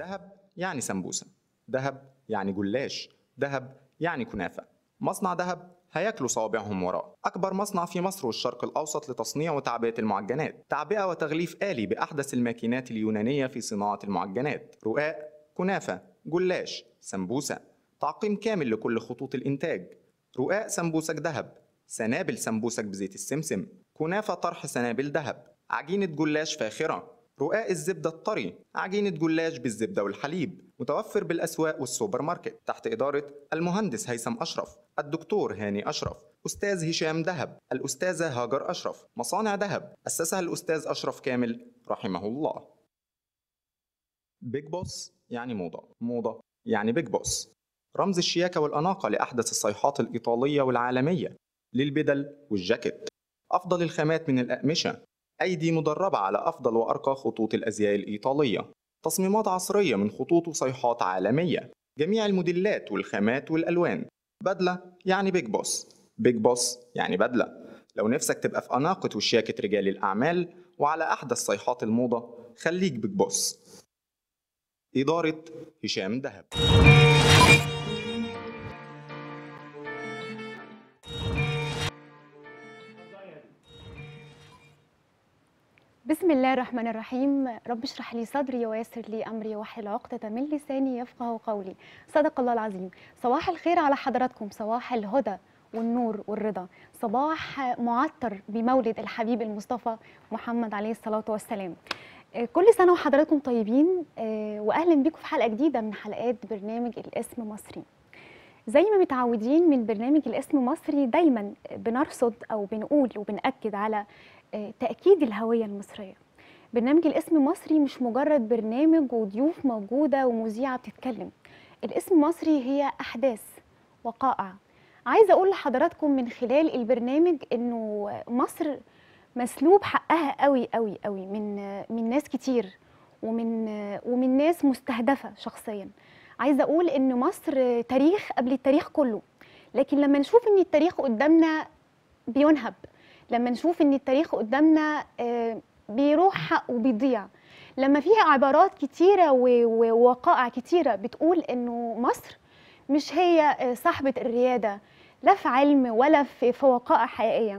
دهب يعني سمبوسة دهب يعني جلاش دهب يعني كنافة مصنع دهب هياكلوا صوابعهم وراه أكبر مصنع في مصر والشرق الأوسط لتصنيع وتعبئة المعجنات تعبئة وتغليف آلي بأحدث الماكينات اليونانية في صناعة المعجنات رقاق كنافة جلاش سمبوسة تعقيم كامل لكل خطوط الإنتاج رقاق سمبوسك دهب سنابل سمبوسك بزيت السمسم كنافة طرح سنابل دهب عجينة جلاش فاخرة رقاق الزبدة الطري عجينة جلاش بالزبدة والحليب متوفر بالأسواق والسوبر ماركت تحت إدارة المهندس هيثم أشرف الدكتور هاني أشرف أستاذ هشام دهب الأستاذة هاجر أشرف مصانع دهب أسسها الأستاذ أشرف كامل رحمه الله بيج بوس يعني موضة موضة يعني بيج بوس رمز الشياكة والأناقة لأحدث الصيحات الإيطالية والعالمية للبدل والجاكيت أفضل الخامات من الأقمشة أيدي مدربة على أفضل وأرقى خطوط الأزياء الإيطالية تصميمات عصرية من خطوط وصيحات عالمية جميع الموديلات والخامات والألوان بدلة يعني بيج بوس بيج بوس يعني بدلة لو نفسك تبقى في أناقة وشياكة رجال الأعمال وعلى أحدث صيحات الموضة خليك بيج بوس إدارة هشام دهب بسم الله الرحمن الرحيم رب اشرح لي صدري ويسر لي امري واحلل عقدة من لساني يفقه قولي صدق الله العظيم صباح الخير على حضراتكم صباح الهدى والنور والرضا صباح معطر بمولد الحبيب المصطفى محمد عليه الصلاة والسلام كل سنة وحضراتكم طيبين وأهلا بكم في حلقة جديدة من حلقات برنامج الاسم مصري زي ما متعودين من برنامج الاسم مصري دايما بنرصد أو بنقول وبنأكد على تأكيد الهوية المصرية برنامج الاسم مصري مش مجرد برنامج وضيوف موجودة ومذيعة بتتكلم الاسم مصري هي أحداث وقائع عايزة أقول لحضراتكم من خلال البرنامج إنه مصر مسلوب حقها قوي قوي قوي من من ناس كتير ومن ومن ناس مستهدفة شخصيا عايزة أقول إن مصر تاريخ قبل التاريخ كله لكن لما نشوف إن التاريخ قدامنا بينهب لما نشوف ان التاريخ قدامنا بيروح حق وبيضيع لما فيها عبارات كتيرة ووقائع كتيرة بتقول انه مصر مش هي صاحبة الريادة لا في علم ولا في وقائع حقيقية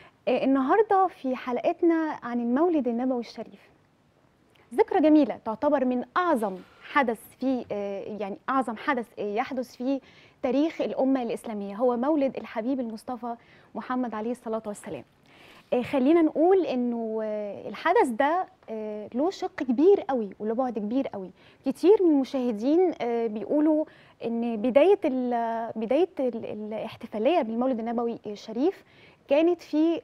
النهاردة في حلقتنا عن المولد النبوي الشريف ذكرى جميلة تعتبر من أعظم حدث في يعني أعظم حدث يحدث في تاريخ الأمة الإسلامية هو مولد الحبيب المصطفى محمد عليه الصلاة والسلام خلينا نقول انه الحدث ده له شق كبير قوي وله بعد كبير قوي كتير من المشاهدين بيقولوا ان بدايه ال بدايه الاحتفاليه بالمولد النبوي الشريف كانت في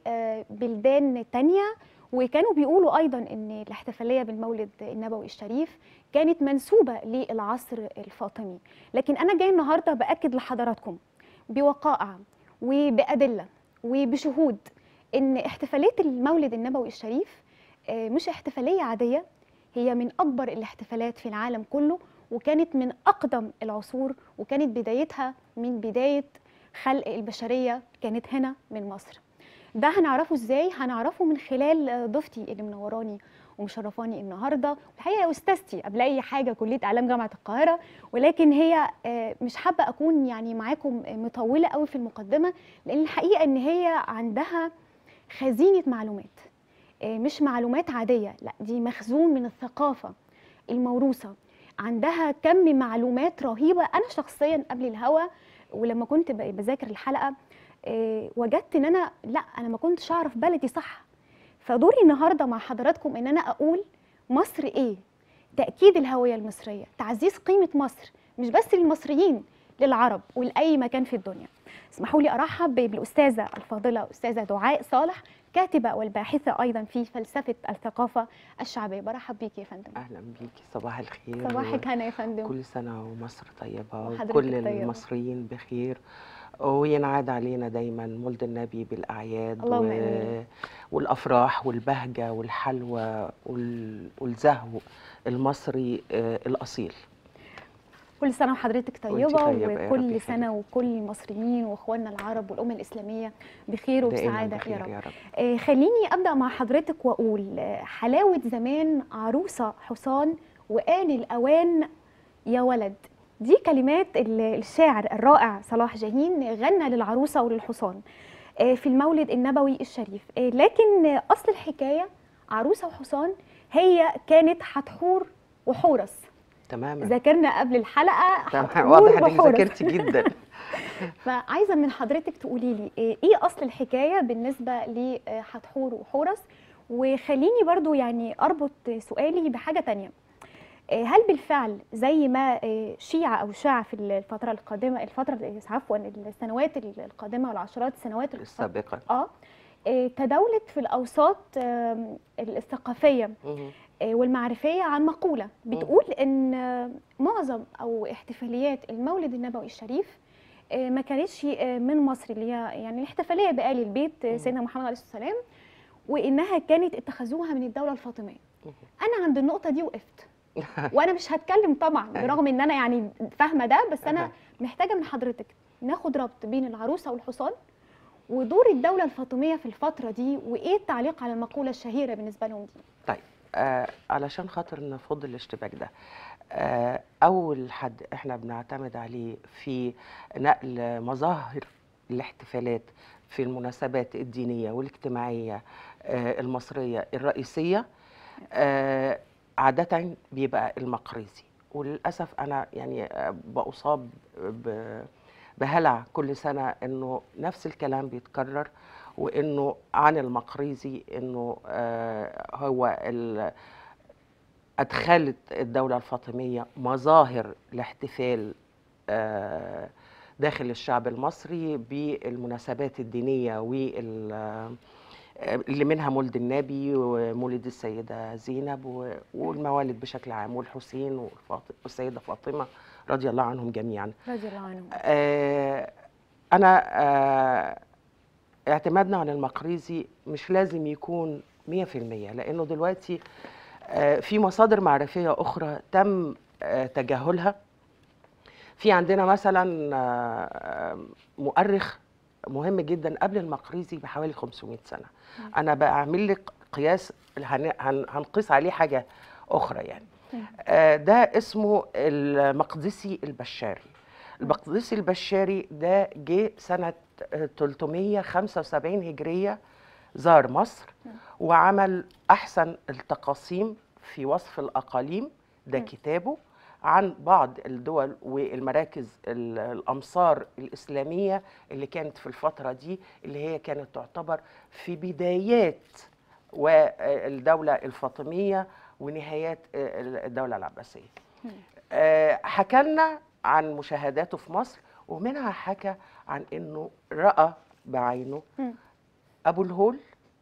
بلدان تانية وكانوا بيقولوا ايضا ان الاحتفاليه بالمولد النبوي الشريف كانت منسوبه للعصر الفاطمي لكن انا جاي النهارده باكد لحضراتكم بوقائع وبادله وبشهود ان احتفاليه المولد النبوي الشريف مش احتفاليه عاديه هي من اكبر الاحتفالات في العالم كله وكانت من اقدم العصور وكانت بدايتها من بدايه خلق البشريه كانت هنا من مصر ده هنعرفه ازاي هنعرفه من خلال ضيفتي اللي منوراني ومشرفاني النهارده الحقيقه استاذتي قبل اي حاجه كليه اعلام جامعه القاهره ولكن هي مش حابه اكون يعني معاكم مطوله قوي في المقدمه لان الحقيقه ان هي عندها خزينه معلومات مش معلومات عاديه لا دي مخزون من الثقافه الموروثه عندها كم معلومات رهيبه انا شخصيا قبل الهوا ولما كنت بذاكر الحلقه وجدت ان انا لا انا ما كنتش اعرف بلدي صح فدوري النهارده مع حضراتكم ان انا اقول مصر ايه تاكيد الهويه المصريه تعزيز قيمه مصر مش بس للمصريين للعرب ولاي مكان في الدنيا اسمحوا لي ارحب بالاستاذه الفاضله استاذه دعاء صالح كاتبه والباحثه ايضا في فلسفه الثقافه الشعبيه برحب بيكي يا فندم اهلا بيكي صباح الخير صباحك هنا يا فندم كل سنه ومصر طيبه وحضرتك وكل طيبة. المصريين بخير وينعاد علينا دايما مولد النبي بالاعياد اللهم آمين. والافراح والبهجه والحلوى وال... والزهو المصري آه، الاصيل كل سنه وحضرتك طيبه, طيبة يا رب وكل يخليك. سنه وكل المصريين واخواننا العرب والامه الاسلاميه بخير دائما وبسعاده بخير يا رب يا رب آه، خليني ابدا مع حضرتك واقول آه، حلاوه زمان عروسه حصان وآن الأوان يا ولد دي كلمات ال- الشاعر الرائع صلاح جاهين غنى للعروسة وللحصان آه، في المولد النبوي الشريف آه، لكن آه، أصل الحكاية عروسة وحصان هي كانت حتحور وحورس تماما ذاكرنا قبل الحلقة تمام حتحور واضح انك وحورس. ذاكرتي جدا فعايزه من حضرتك تقولي لي إيه إيه اصل الحكايه بالنسبه لحتحور وحورس وخليني برضو يعني اربط سؤالي بحاجه تانية إيه هل بالفعل زي ما إيه شيع او شاع في الفتره القادمه الفتره عفوا السنوات القادمه والعشرات السنوات السابقه اه إيه تداولت في الاوساط آم، الثقافيه مهم. آه، والمعرفية عن مقولة بتقول إن آه، معظم أو احتفاليات المولد النبوي الشريف آه، ما كانتش آه، من مصر اللي هي يعني الاحتفالية بآل البيت آه، مم. سيدنا محمد عليه الصلاة والسلام وإنها كانت اتخذوها من الدولة الفاطمية مم. أنا عند النقطة دي وقفت وأنا مش هتكلم طبعا برغم إن أنا يعني فاهمة ده بس أنا أها. محتاجة من حضرتك ناخد ربط بين العروسة والحصان ودور الدولة الفاطمية في الفترة دي وإيه التعليق على المقولة الشهيرة بالنسبة لهم دي طيب آه علشان خاطر نفض الاشتباك ده آه اول حد احنا بنعتمد عليه في نقل مظاهر الاحتفالات في المناسبات الدينيه والاجتماعيه آه المصريه الرئيسيه آه عاده بيبقى المقريزي وللاسف انا يعني آه، بأصاب ب- بهلع كل سنه انه نفس الكلام بيتكرر وانه عن المقريزي انه آه، هو ال- ادخلت الدوله الفاطميه مظاهر الاحتفال آه، داخل الشعب المصري بالمناسبات الدينيه وال آه، اللي منها مولد النبي ومولد السيده زينب و- والموالد بشكل عام والحسين والفاط- والسيده فاطمه رضي الله عنهم جميعا رضي الله عنهم آه، انا آه، اعتمادنا على المقريزي مش لازم يكون 100% لانه دلوقتي آه، في مصادر معرفيه اخرى تم آه، تجاهلها في عندنا مثلا آه، مؤرخ مهم جدا قبل المقريزي بحوالي 500 سنه انا بعمل لك قياس هن- هن- هنقيس عليه حاجه اخرى يعني آه، ده اسمه المقدسي البشاري المقدسي البشاري ده جه سنة آه، 375 هجرية زار مصر وعمل أحسن التقاسيم في وصف الأقاليم ده مم. كتابه عن بعض الدول والمراكز ال- الأمصار الإسلامية اللي كانت في الفترة دي اللي هي كانت تعتبر في بدايات والدولة الفاطمية ونهايات آه، الدولة العباسية مم. آه، حكى لنا عن مشاهداته في مصر ومنها حكى عن انه راى بعينه مم. ابو الهول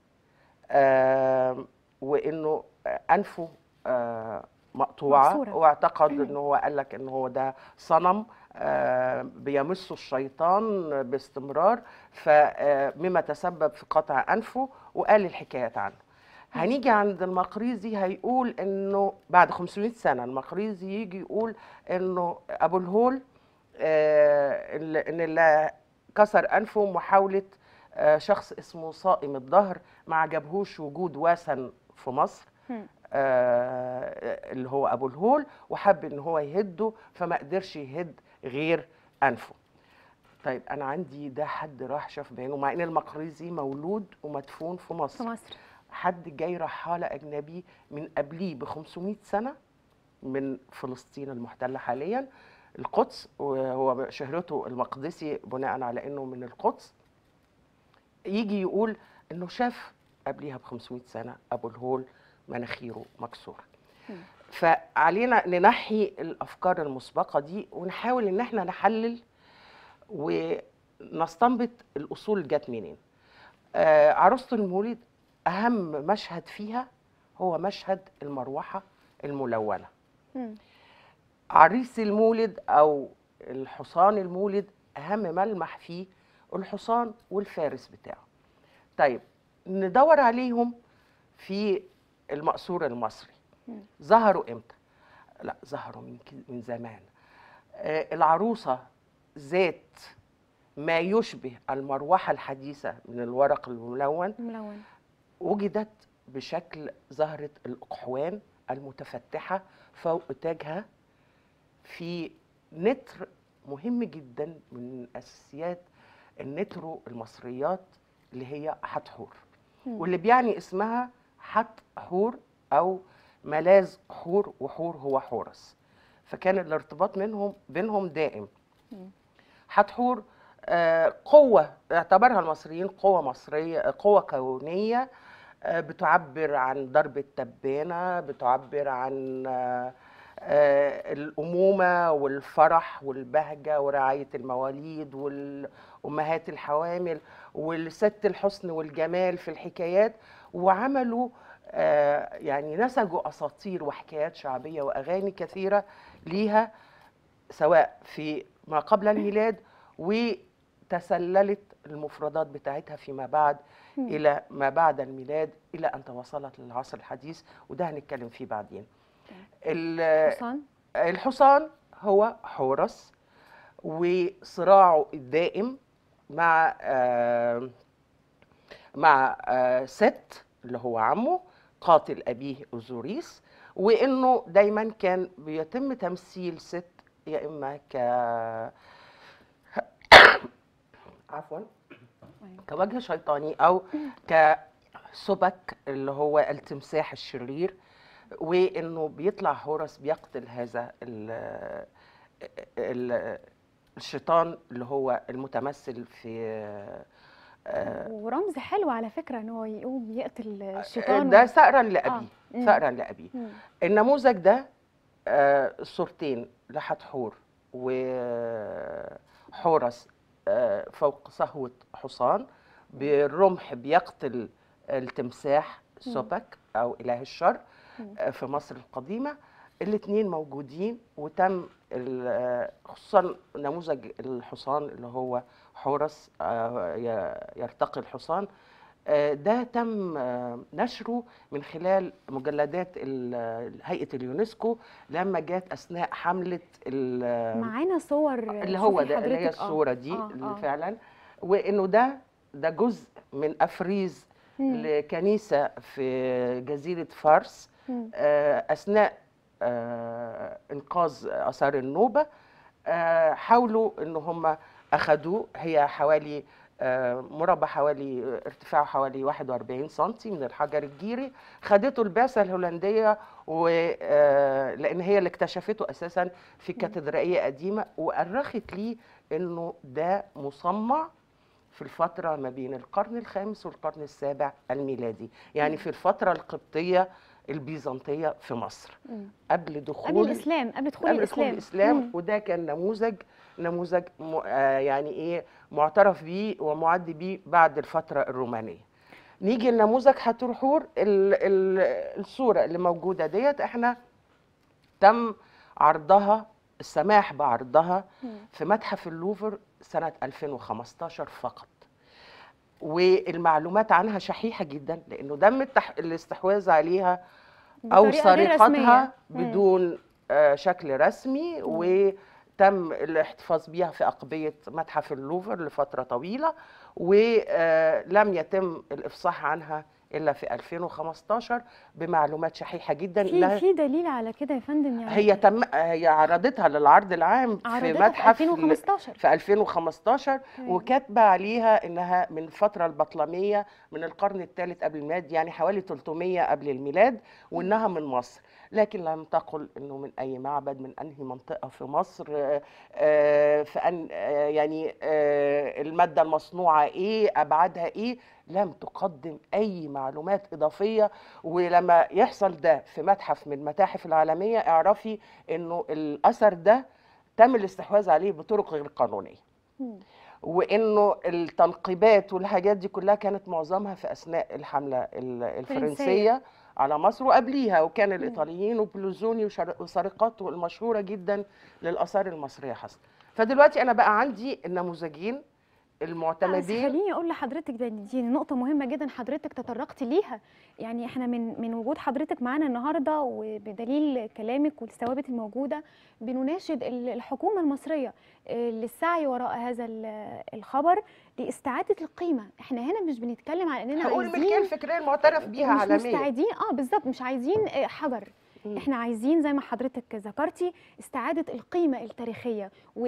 آه، وانه آه، انفه آه، مقطوعه مكسورة. واعتقد انه هو قال لك انه هو ده صنم آه، بيمسه الشيطان باستمرار فمما تسبب في قطع انفه وقال الحكايات عنه هنيجي عند المقريزي هيقول انه بعد 500 سنه المقريزي يجي يقول انه ابو الهول آه، اللي- ان اللي كسر انفه محاوله آه، شخص اسمه صائم الظهر ما عجبهوش وجود وثن في مصر مم. آه، اللي هو ابو الهول وحب ان هو يهده فما قدرش يهد غير انفه طيب انا عندي ده حد راح شاف بعينه مع ان المقريزي مولود ومدفون في في مصر مصر حد جاي رحالة أجنبي من قبليه ب 500 سنة من فلسطين المحتلة حاليا القدس وهو شهرته المقدسي بناء على أنه من القدس يجي يقول أنه شاف قبليها ب 500 سنة أبو الهول مناخيره مكسورة مم. فعلينا ننحي الأفكار المسبقة دي ونحاول أن احنا نحلل ونستنبط الأصول جت منين آه، عروسة المولد أهم مشهد فيها هو مشهد المروحة الملونة مم. عريس المولد أو الحصان المولد أهم ملمح فيه الحصان والفارس بتاعه طيب ندور عليهم في المقصور المصري مم. ظهروا امتى لا ظهروا من ك- من زمان آه، العروسة ذات ما يشبه المروحة الحديثة من الورق الملون ملون وجدت بشكل زهرة الأقحوان المتفتحه فوق تاجها في نتر مهم جدا من اساسيات النترو المصريات اللي هي حتحور مم. واللي بيعني اسمها حتحور او ملاذ حور وحور هو حورس فكان الارتباط منهم بينهم دائم مم. حتحور آه، قوة اعتبرها المصريين قوة مصرية قوة كونية آه، بتعبر عن ضرب التبانة بتعبر عن آه، آه، الأمومة والفرح والبهجة ورعاية المواليد والأمهات الحوامل والست الحسن والجمال في الحكايات وعملوا آه، يعني نسجوا أساطير وحكايات شعبية وأغاني كثيرة ليها سواء في ما قبل الميلاد وتسللت المفردات بتاعتها فيما بعد مم. الى ما بعد الميلاد الى ان توصلت للعصر الحديث وده هنتكلم فيه بعدين. ال- حصان الحصان هو حورس وصراعه الدائم مع آه، مع آه، ست اللي هو عمه قاتل ابيه اوزوريس وانه دايما كان بيتم تمثيل ست يا اما ك عفوا كوجه شيطاني او كسبك اللي هو التمساح الشرير وانه بيطلع هورس بيقتل هذا ال ال الشيطان اللي هو المتمثل في آه، ورمز حلو على فكره ان هو يقوم يقتل الشيطان ده ثأرا لأبيه آه. مم. ثأرا لأبيه مم. النموذج ده آه، صورتين لحتحور وحورس آه، فوق صهوة حصان بالرمح بيقتل التمساح سوبك أو إله الشر مم. آه، في مصر القديمة الاثنين موجودين وتم ال- آه، خصوصا نموذج الحصان اللي هو حورس آه، ي- يرتقي الحصان آه، ده تم آه، نشره من خلال مجلدات ال- هيئة اليونسكو لما جات أثناء حملة ال- معانا صور اللي هو شوفي ده اللي هي حضرتك. آه. الصورة دي آه، اللي آه. فعلا وإنه ده ده جزء من أفريز مم. لكنيسة في جزيرة فارس مم. آه، أثناء آه، إنقاذ آثار النوبة آه، حاولوا إن هم أخدوه هي حوالي آه، مربع حوالي ارتفاعه حوالي 41 سنتي من الحجر الجيري خدته البعثة الهولندية و آه، لأن هي اللي اكتشفته أساسا في كاتدرائية قديمة وأرخت لي إنه ده مصمم في الفترة ما بين القرن الخامس والقرن السابع الميلادي يعني في الفترة القبطية البيزنطية في مصر مم. قبل دخول قبل الاسلام قبل دخول قبل دخول الاسلام الاسلام مم. وده كان نموذج نموذج م- آه يعني ايه معترف بيه ومعد بيه بعد الفتره الرومانيه نيجي لنموذج حتحور ال- ال- الصوره اللي موجوده ديت احنا تم عرضها السماح بعرضها مم. في متحف اللوفر سنه 2015 فقط والمعلومات عنها شحيحه جدا لانه تم التح- الاستحواذ عليها او بطريقة غير سرقتها رسمية. مم. بدون آه، شكل رسمي وتم الاحتفاظ بيها في أقبية متحف اللوفر لفترة طويلة ولم يتم الإفصاح عنها إلا في 2015 بمعلومات شحيحة جدا في إنها في دليل على كده يا فندم يعني هي تم هي عرضتها للعرض العام في عرضتها متحف في 2015 في 2015 تمام. وكاتبه عليها انها من الفتره البطلميه من القرن الثالث قبل الميلاد يعني حوالي 300 قبل الميلاد وانها من مصر لكن لم تقل انه من اي معبد من انهي منطقه في مصر آه، آه، في ان آه، يعني آه، الماده المصنوعه ايه ابعادها ايه لم تقدم اي معلومات اضافيه ولما يحصل ده في متحف من المتاحف العالميه اعرفي انه الاثر ده تم الاستحواذ عليه بطرق غير قانونيه مم. وانه التنقيبات والحاجات دي كلها كانت معظمها في اثناء الحمله ال- الفرنسيه على مصر وقبليها وكان الايطاليين وبلوزوني وشر- وسرقاته المشهوره جدا للاثار المصريه حصل فدلوقتي انا بقى عندي النموذجين لا، بس المعتمدين خليني اقول لحضرتك ده دي نقطة مهمة جدا حضرتك تطرقتي ليها يعني احنا من من وجود حضرتك معانا النهارده وبدليل كلامك والثوابت الموجودة بنناشد ال- الحكومة المصرية آه، للسعي وراء هذا ال- الخبر لاستعادة القيمة احنا هنا مش بنتكلم عن اننا حقوق الملكيه عايزين الفكريه المعترف بيها مش عالميا مستعدين اه بالظبط مش عايزين آه، حجر مم. احنا عايزين زي ما حضرتك ذكرتي استعاده القيمه التاريخيه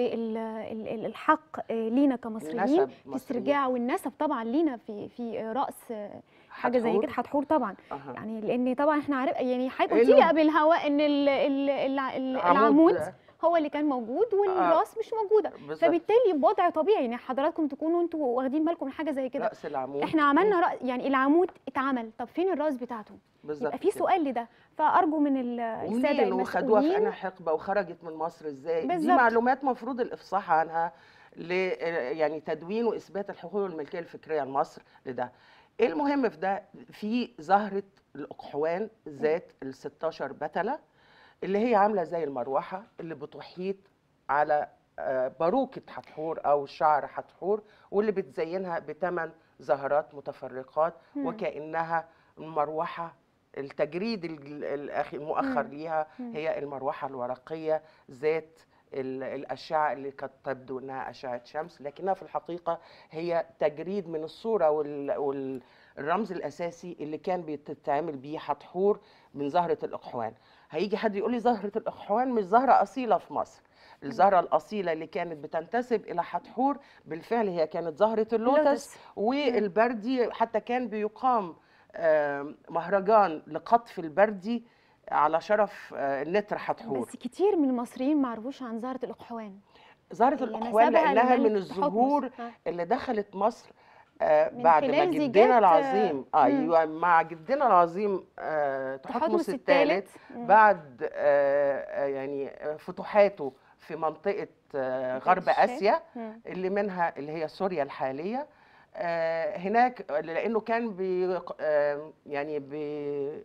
والحق لينا كمصريين نسب في مصريين. استرجاع والنسب طبعا لينا في في راس آه، حاجه زي حتحور. كده حتحور طبعا أها. يعني لان طبعا احنا عارف يعني حضرتك إنه- قلتي لي قبل الهواء ان ال ال ال ال العمود هو اللي كان موجود والراس مش موجوده بالظبط. فبالتالي بوضع طبيعي يعني حضراتكم تكونوا انتوا واخدين بالكم من حاجه زي كده رأس العمود احنا عملنا رأ... يعني العمود اتعمل طب فين الراس بتاعته بالظبط يبقى في كده. سؤال لده فارجو من ال- الساده ومنين وخدوها في المسؤولين أنا حقبة وخرجت من مصر ازاي دي بالظبط. معلومات مفروض الإفصاح عنها ل يعني تدوين وإثبات الحقوق والملكية الفكرية لمصر لده ايه المهم في ده في زهرة الأقحوان ذات ال 16 بتلة اللي هي عاملة زي المروحة اللي بتحيط على آه، باروكة حتحور أو شعر حتحور واللي بتزينها بثمان زهرات متفرقات مم. وكأنها مروحة التجريد ال- الأخ- المؤخر مم. ليها مم. هي المروحة الورقية ذات ال- الأشعة اللي قد تبدو أنها أشعة شمس لكنها في الحقيقة هي تجريد من الصورة وال- والرمز الأساسي اللي كان بيتعمل بيه حتحور من زهرة الأقحوان هيجي حد يقول لي زهرة الأقحوان مش زهرة أصيلة في مصر الزهرة الأصيلة اللي كانت بتنتسب إلى حتحور بالفعل هي كانت زهرة اللوتس اللوتس. والبردي حتى كان بيقام آم، مهرجان لقطف البردي على شرف آه، النتر حتحور بس كتير من المصريين ما عرفوش عن زهره الاقحوان زهرة هي الأقحوان نسبها لأنها من للملك الزهور تحتمس. ها. اللي دخلت مصر آه، من بعد ما خلال جدنا زيجات، آه، العظيم مم. ايوه مع جدنا العظيم آه، تحتمس الثالث الثالث مم. بعد آه، آه، يعني آه، فتوحاته في منطقة آه، منطقة غرب الشام. آسيا مم. اللي منها اللي هي سوريا الحالية آه، هناك لأنه كان بي آه، يعني بي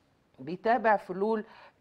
بيتابع فلول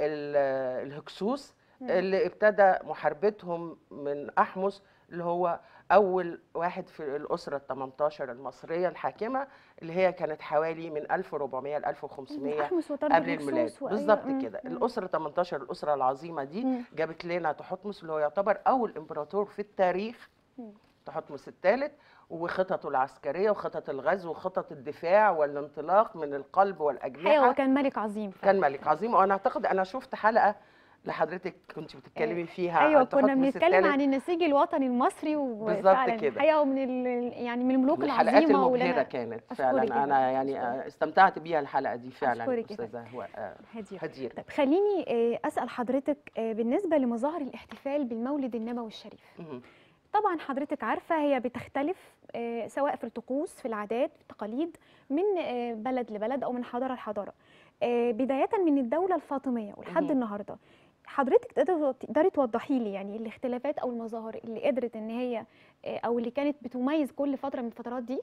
ال- الهكسوس مم. اللي ابتدى محاربتهم من أحمس اللي هو أول واحد في الأسرة ال 18 المصرية الحاكمة اللي هي كانت حوالي من 1400 ل 1500 أحمس وطرد قبل الميلاد الهكسوس وأيوة. بالظبط مم. كده مم. الأسرة 18 الأسرة العظيمة دي مم. جابت لنا تحتمس اللي هو يعتبر أول إمبراطور في التاريخ مم. تحتمس الثالث وخططه العسكرية وخطط الغزو وخطط الدفاع والانطلاق من القلب والأجنحة حقيقة هو كان ملك عظيم فعلا. كان ملك عظيم وانا اعتقد انا شفت حلقه لحضرتك كنت بتتكلمي فيها ايوه عن كنا تحتمس بنتكلم الثالث. عن النسيج الوطني المصري بالظبط وفعلا كده. الحقيقه ومن ال... يعني من الملوك من الحلقات العظيمه المبهره ولنا كانت أشكرك فعلا جداً. انا يعني أشكرك. آه، استمتعت بيها الحلقه دي فعلا أشكرك يا استاذه هو آه، هدير هدير طيب خليني آه، اسال حضرتك آه، بالنسبه لمظاهر الاحتفال بالمولد النبوي الشريف مهم. طبعا حضرتك عارفه هي بتختلف آه، سواء في الطقوس في العادات في التقاليد من آه، بلد لبلد او من حضاره لحضاره آه، بدايه من الدوله الفاطميه ولحد مهم. النهارده حضرتك تقدري تقدري توضحي لي يعني الاختلافات او المظاهر اللي قدرت ان هي آه، او اللي كانت بتميز كل فتره من الفترات دي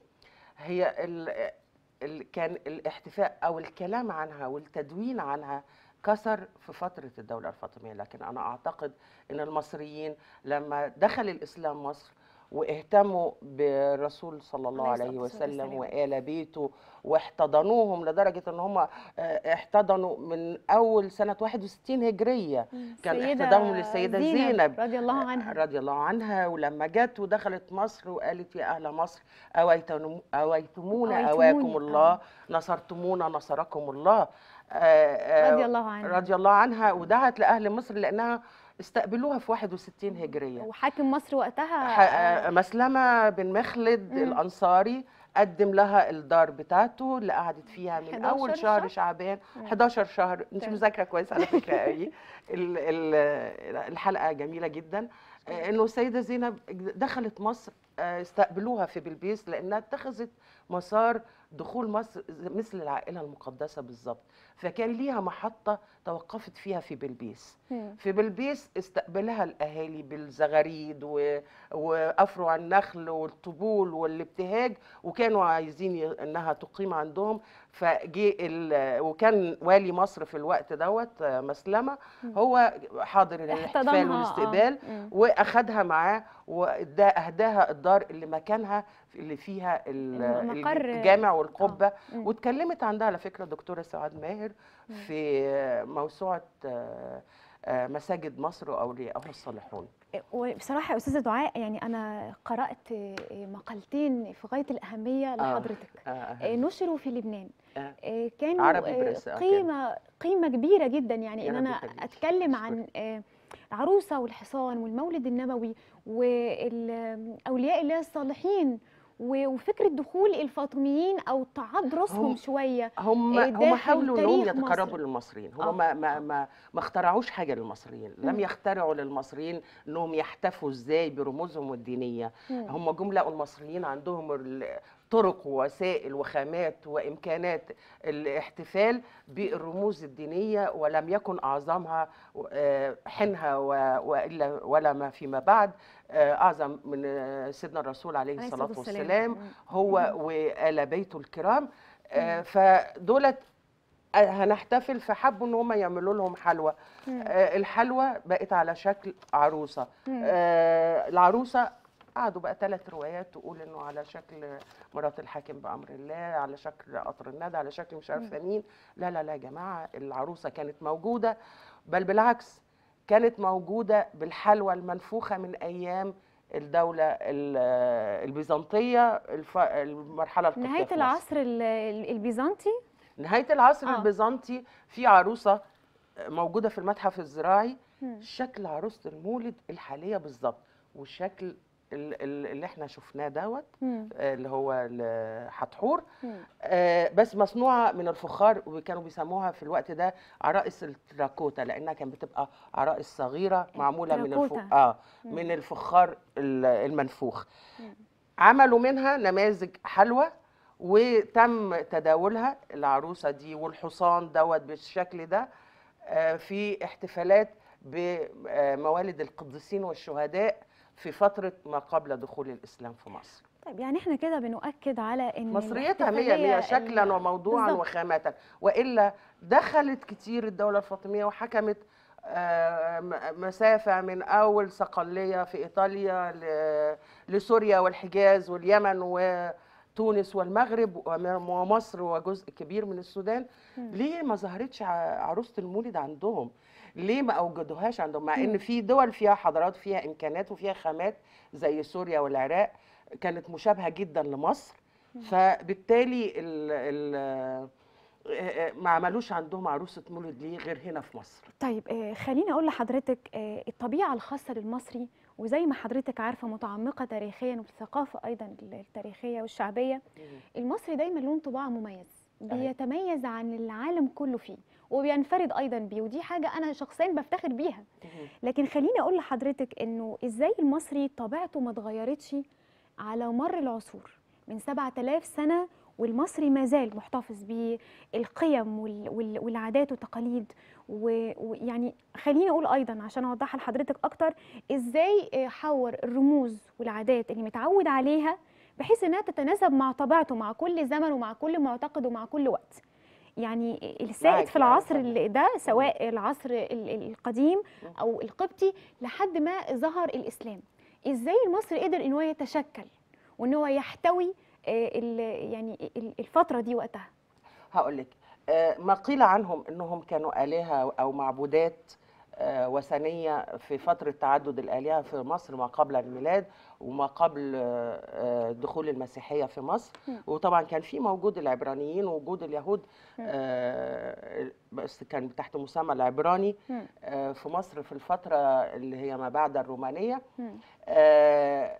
هي ال ال كان الاحتفاء او الكلام عنها والتدوين عنها كسر في فترة الدولة الفاطمية لكن أنا أعتقد أن المصريين لما دخل الإسلام مصر واهتموا بالرسول صلى الله عليه عليه الصلاة والسلام. وسلم وآل بيته واحتضنوهم لدرجة أن هم آه، احتضنوا من أول سنة 61 هجرية كان السيدة احتضانهم للسيدة زينب رضي الله عنها رضي الله عنها ولما جت ودخلت مصر وقالت يا أهل مصر أويتم- أويتمونا أويتموني، أواكم الله آه. نصرتمونا نصركم الله آه، آه، رضي الله عنها رضي الله عنها ودعت لأهل مصر لأنها استقبلوها في 61 هجرية وحاكم مصر وقتها ح- آه، مسلمة بن مخلد مم. الأنصاري قدم لها الدار بتاعته اللي قعدت فيها من 11 أول شهر شهر؟ شعبان مم. 11 شهر أنت تمام. مذاكرة كويس على فكرة قوي ال- ال- الحلقة جميلة جدا آه، إنه السيدة زينب دخلت مصر آه، استقبلوها في بلبيس لأنها اتخذت مسار دخول مصر مثل العائلة المقدسة بالظبط فكان ليها محطة توقفت فيها في بلبيس مم. في بلبيس استقبلها الاهالي بالزغاريد و... وافرع النخل والطبول والابتهاج وكانوا عايزين ي... انها تقيم عندهم فجي ال... وكان والي مصر في الوقت دوت آه، مسلمه مم. هو حاضر الاحتفال احتضنها، آه. والاستقبال مم. و... واخدها معاه وادى اهداها الدار اللي مكانها اللي فيها ال- مقر- الجامع والقبه مم. واتكلمت عندها على فكره دكتوره سعاد ماهر في موسوعه آه، آه، مساجد مصر واولياءها الصالحون وبصراحة يا أستاذة دعاء يعني أنا قرأت مقالتين في غاية الأهمية لحضرتك آه، آه، آه. نشروا في لبنان آه. آه، كانوا عربي آه، بريس، آه، قيمة قيمة كبيرة جدا يعني يا إن رب أنا يخليك. أتكلم أشكرك. عن آه، العروسة والحصان والمولد النبوي وأولياء الله الصالحين و- وفكرة دخول الفاطميين أو تعاد راسهم هم- شوية هم آه، هم داخل حاولوا انهم تاريخ يتقربوا مصر. للمصريين آه. هم ما ما ما, ما اخترعوش حاجه للمصريين لم مم. يخترعوا للمصريين انهم يحتفوا ازاي برموزهم الدينيه مم. هم جم لقوا المصريين عندهم ال- طرق ووسائل وخامات وامكانات الاحتفال بالرموز الدينيه ولم يكن اعظمها آه، حينها و- والا ولا ما فيما بعد آه، اعظم من آه، سيدنا الرسول عليه عليه الصلاه الصلاة والسلام مم. هو وآل بيته الكرام آه، فدولت آه، هنحتفل فحبوا ان هم يعملوا لهم حلوى مم. آه، الحلوى بقت على شكل عروسه مم. آه، العروسه قعدوا بقى ثلاث روايات تقول انه على شكل مرات الحاكم بامر الله على شكل قطر الندى على شكل مش عارفه مين لا لا لا يا جماعه العروسه كانت موجوده بل بالعكس كانت موجوده بالحلوى المنفوخه من ايام الدولة ال- البيزنطية الف- المرحلة القبطية نهاية في مصر. العصر ال- ال- البيزنطي نهاية العصر آه. البيزنطي في عروسة موجودة في المتحف الزراعي مم. شكل عروسة المولد الحالية بالظبط والشكل ال- ال- اللي احنا شفناه دوت مم. آه، اللي هو ال- حتحور مم. آه، بس مصنوعة من الفخار وكانوا بيسموها في الوقت ده عرائس التراكوتا لأنها كانت بتبقى عرائس صغيرة معمولة من الف... التراكوتا. آه مم. من الفخار ال- المنفوخ مم. عملوا منها نماذج حلوى وتم تداولها العروسة دي والحصان دوت بالشكل ده آه، في احتفالات بموالد القديسين والشهداء في فترة ما قبل دخول الإسلام في مصر طيب يعني احنا كده بنؤكد على ان مصريتها مية الاحتفالية مية ال- شكلا وموضوعا بالظبط. وخامة وإلا دخلت كتير الدولة الفاطمية وحكمت آه، م- مسافة من أول صقلية في إيطاليا ل- لسوريا والحجاز واليمن وتونس والمغرب وم- ومصر وجزء كبير من السودان مم. ليه ما ظهرتش ع- عروسة المولد عندهم ليه ما أوجدوهاش عندهم مع مم. إن في دول فيها حضارات فيها إمكانات وفيها خامات زي سوريا والعراق كانت مشابهة جدا لمصر فبالتالي ال ال ما عملوش عندهم عروسة مولد ليه غير هنا في مصر طيب آه، خليني اقول لحضرتك آه، الطبيعه الخاصه للمصري وزي ما حضرتك عارفه متعمقه تاريخيا وفي الثقافه ايضا التاريخيه والشعبيه المصري دايما له انطباع مميز أيوة. بيتميز عن العالم كله فيه وبينفرد ايضا بيه ودي حاجه انا شخصيا بفتخر بيها لكن خليني اقول لحضرتك انه ازاي المصري طبيعته ما اتغيرتش على مر العصور من 7000 سنه والمصري ما زال محتفظ بالقيم وال- وال- والعادات والتقاليد و- ويعني خليني اقول ايضا عشان اوضحها لحضرتك اكتر ازاي آه، حور الرموز والعادات اللي متعود عليها بحيث انها تتناسب مع طبيعته مع كل زمن ومع كل معتقد ومع كل وقت يعني السائد معاكي، في أيوة العصر طبعاً. اللي ده سواء العصر ال- ال- القديم مم. او القبطي لحد ما ظهر الاسلام ازاي المصري قدر ان هو يتشكل وان هو يحتوي آه، ال- يعني ال- الفتره دي وقتها هقول لك ما قيل عنهم انهم كانوا آلهة او معبودات آه، وثنية في فترة تعدد الآلهة في مصر ما قبل الميلاد وما قبل آه، آه، دخول المسيحية في مصر مم. وطبعا كان في موجود العبرانيين ووجود اليهود مم. آه، بس كان تحت مسمى العبراني مم. آه، في مصر في الفترة اللي هي ما بعد الرومانية مم. آه،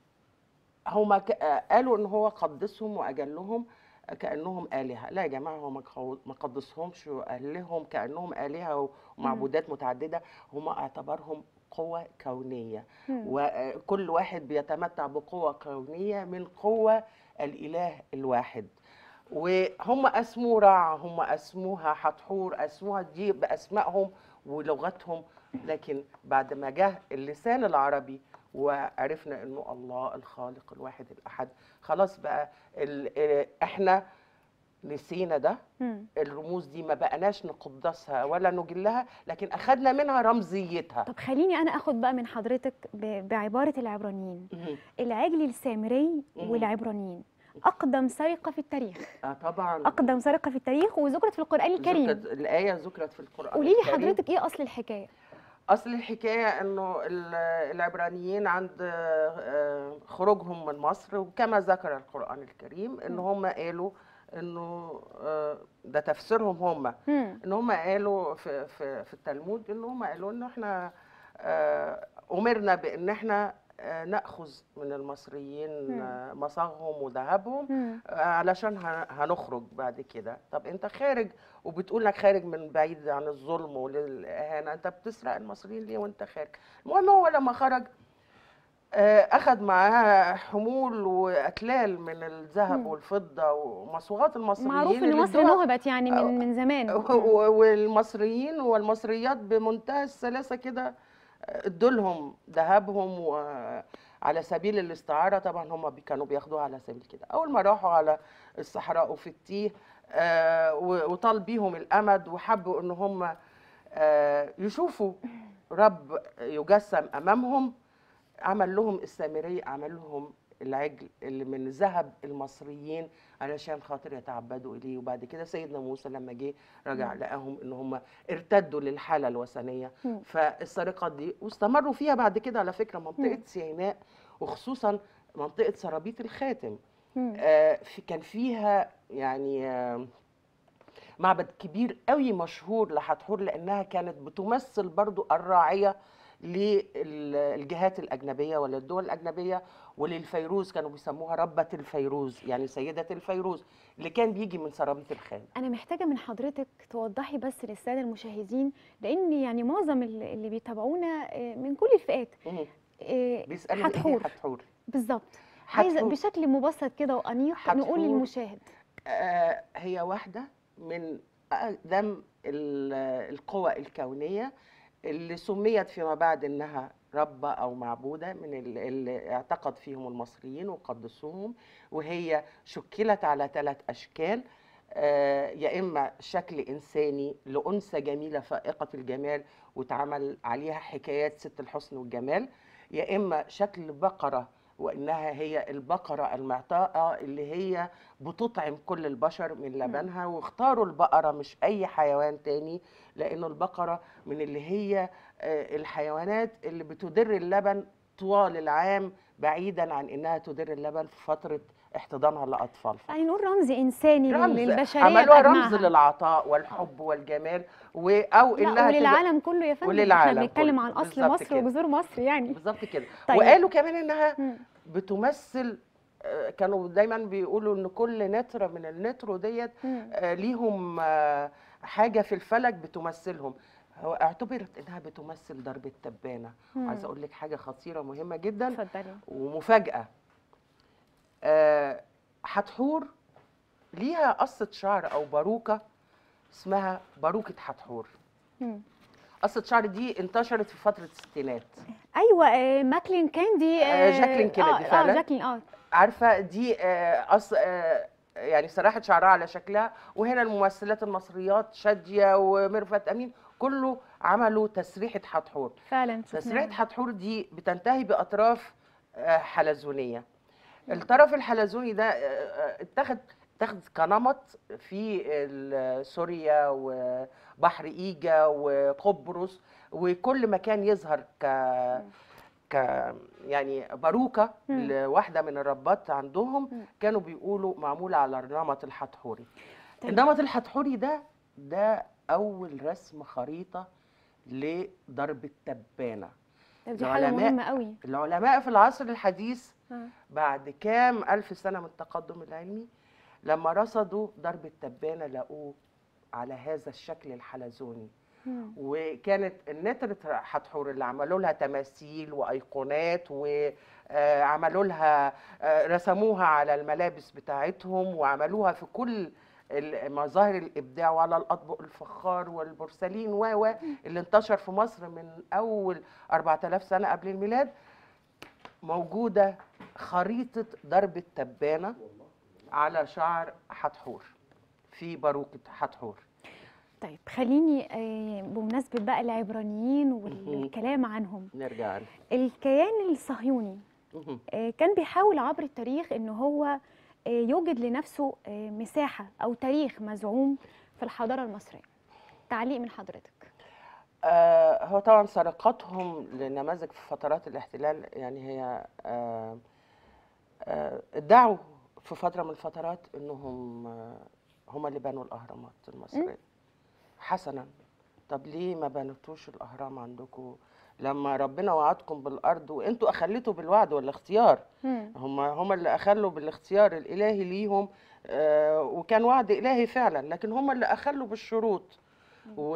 هما ك- آه، قالوا ان هو قدسهم واجلهم كانهم الهه لا يا جماعه هو ما قو- ما قدسهمش واهلهم كانهم الهه ومعبودات متعدده هم اعتبرهم قوة كونية مم. وكل واحد بيتمتع بقوة كونية من قوة الإله الواحد وهم أسموا رع هم أسموها حتحور أسموها دي بأسمائهم ولغتهم لكن بعد ما جه اللسان العربي وعرفنا انه الله الخالق الواحد الاحد خلاص بقى ال- ال- احنا نسينا ده مم. الرموز دي ما بقناش نقدسها ولا نجلها لكن اخدنا منها رمزيتها طب خليني انا اخد بقى من حضرتك ب- بعباره العبرانيين العجل السامري مم. والعبرانيين اقدم سرقه في التاريخ اه طبعا اقدم سرقه في التاريخ وذكرت في القران الكريم ذكرت الآية ذكرت في القرآن قولي لي الكريم. حضرتك ايه اصل الحكايه أصل الحكاية إنه ال- العبرانيين عند آه، خروجهم من مصر وكما ذكر القرآن الكريم إن مم. هم قالوا إنه آه، ده تفسيرهم هم مم. إن هم قالوا في في في التلمود إن هم قالوا إنه إحنا آه، أمرنا بإن إحنا آه، نأخذ من المصريين مم. آه، مصاغهم وذهبهم مم. علشان هن- هنخرج بعد كده طب انت خارج وبتقول لك خارج من بعيد عن الظلم وللاهانه انت بتسرق المصريين ليه وانت خارج المهم هو لما خرج آه، اخذ معاه حمول واتلال من الذهب مم. والفضه ومصوغات المصريين معروف ان اللي مصر ادوها- نهبت يعني من من زمان و- و- والمصريين والمصريات بمنتهى السلاسه كده ادوا لهم ذهبهم وعلى سبيل الاستعاره طبعا هم بي- كانوا بياخدوها على سبيل كده اول ما راحوا على الصحراء وفي التيه آه، و- وطال بيهم الامد وحبوا ان هم آه، يشوفوا رب يجسم امامهم عمل لهم السامري عمل لهم العجل اللي من ذهب المصريين علشان خاطر يتعبدوا اليه وبعد كده سيدنا موسى لما جه رجع مم. لقاهم ان هم ارتدوا للحاله الوثنيه مم. فالسرقات دي واستمروا فيها بعد كده على فكره منطقه مم. سيناء وخصوصا منطقه سرابيط الخاتم مم. آه، في كان فيها يعني آه، معبد كبير قوي مشهور لحتحور لانها كانت بتمثل برضو الراعيه للجهات الاجنبيه ولا الدول الاجنبيه وللفيروز كانوا بيسموها ربة الفيروز يعني سيدة الفيروز اللي كان بيجي من سرابيط الخان انا محتاجه من حضرتك توضحي بس للساده المشاهدين لان يعني معظم ال- اللي بيتابعونا آه، من كل الفئات مم. آه، بيسألوا إيه هي حتحور حتحور بالظبط عايزه حتحور بشكل مبسط كده وانيق حتحور. نقول للمشاهد آه، هي واحدة من أقدم ال- القوى الكونية اللي سميت فيما بعد إنها ربة أو معبودة من ال- اللي اعتقد فيهم المصريين وقدسوهم وهي شكلت على ثلاث أشكال آه، يا إما شكل إنساني لأنثى جميلة فائقة الجمال واتعمل عليها حكايات ست الحسن والجمال يا إما شكل بقرة وإنها هي البقرة المعطاءة اللي هي بتطعم كل البشر من لبنها واختاروا البقرة مش أي حيوان تاني لأنه البقرة من اللي هي آه، الحيوانات اللي بتدر اللبن طوال العام بعيدا عن إنها تدر اللبن في فترة احتضانها للأطفال يعني نقول رمز انساني لل- رمز للبشريه عملوها رمز بأجمعها. للعطاء والحب والجمال و أو لا إنها تبقى- وللعالم كله يا فندم وللعالم احنا بنتكلم كله. عن اصل بالظبط مصر كده. وجذور مصر يعني بالظبط كده طيب. وقالوا كمان إنها مم. بتمثل آه، كانوا دايما بيقولوا ان كل نتره من النترو ديت مم. آه، ليهم آه، حاجه في الفلك بتمثلهم هو اعتبرت انها بتمثل ضرب التبانه مم. عايزه اقول لك حاجه خطيره مهمه جدا اتفضلي ومفاجاه آه، حتحور ليها قصه شعر او باروكه اسمها باروكه حتحور مم. قصه شعر دي انتشرت في فتره الستينات ايوه آه، ماكلين كاندي آه، جاكلين كينيدي آه، فعلا. اه جاكلين اه عارفه دي آه، أص... آه، يعني سراحه شعرها على شكلها وهنا الممثلات المصريات شاديه وميرفت امين كله عملوا تسريحه حتحور فعلا تسريحه شفناها. حتحور دي بتنتهي باطراف آه، حلزونيه الطرف الحلزوني ده آه، آه، اتخذ اتخذ كنمط في ال- سوريا وبحر ايجا وقبرص وكل مكان يظهر ك ك يعني باروكه مم. لواحده من الربات عندهم مم. كانوا بيقولوا معموله على النمط الحتحوري طيب. النمط الحتحوري ده ده اول رسم خريطه لضرب التبانه طب دي حاجه العلماء- مهمه قوي العلماء في العصر الحديث آه. بعد كام ألف سنة من التقدم العلمي لما رصدوا ضرب التبانة لقوه على هذا الشكل الحلزوني مم. وكانت النترة حتحور اللي عملوا لها تماثيل وأيقونات وعملوا لها آه، رسموها على الملابس بتاعتهم وعملوها في كل ال- مظاهر الابداع وعلى الاطباق الفخار والبورسلين و و اللي انتشر في مصر من اول 4000 سنه قبل الميلاد موجوده خريطه ضرب التبانه على شعر حتحور في باروكه حتحور طيب خليني آه، بمناسبه بقى العبرانيين والكلام عنهم نرجع له. الكيان الصهيوني مهم. آه، كان بيحاول عبر التاريخ ان هو آه، يوجد لنفسه آه، مساحه او تاريخ مزعوم في الحضاره المصريه تعليق من حضرتك آه، هو طبعا سرقتهم لنماذج في فترات الاحتلال يعني هي آه، آه، ادعوا في فترة من الفترات انهم آه، هم اللي بنوا الاهرامات المصرية حسنا طب ليه ما بنتوش الاهرام عندكم لما ربنا وعدكم بالارض وانتوا اخليتوا بالوعد والاختيار مم. هم هم اللي اخلوا بالاختيار الالهي ليهم آه، وكان وعد الهي فعلا لكن هم اللي اخلوا بالشروط و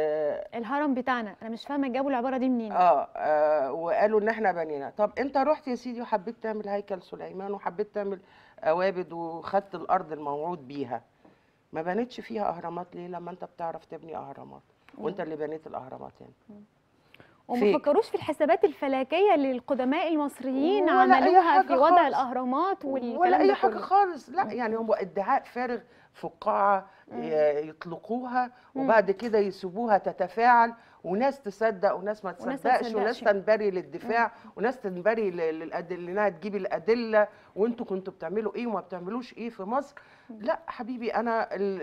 الهرم بتاعنا انا مش فاهمه جابوا العباره دي منين آه, اه وقالوا ان احنا بنينا طب انت رحت يا سيدي وحبيت تعمل هيكل سليمان وحبيت تعمل قوابد وخدت الارض الموعود بيها ما بنيتش فيها اهرامات ليه لما انت بتعرف تبني اهرامات وانت اللي بنيت الاهرامات هنا وما فيك. فكروش في الحسابات الفلكيه اللي القدماء المصريين ولا أي عملوها حاجة في وضع خالص. الاهرامات والكلام ولا ده اي حاجه كله. خالص لا يعني هو ادعاء فارغ فقاعه ي- يطلقوها وبعد كده يسيبوها تتفاعل وناس تصدق وناس ما وناس ما تصدقش وناس تصدقش. تنبري للدفاع وناس تنبري للأدلة انها تجيب الادله وانتوا كنتوا بتعملوا ايه وما بتعملوش ايه في مصر لا حبيبي انا ال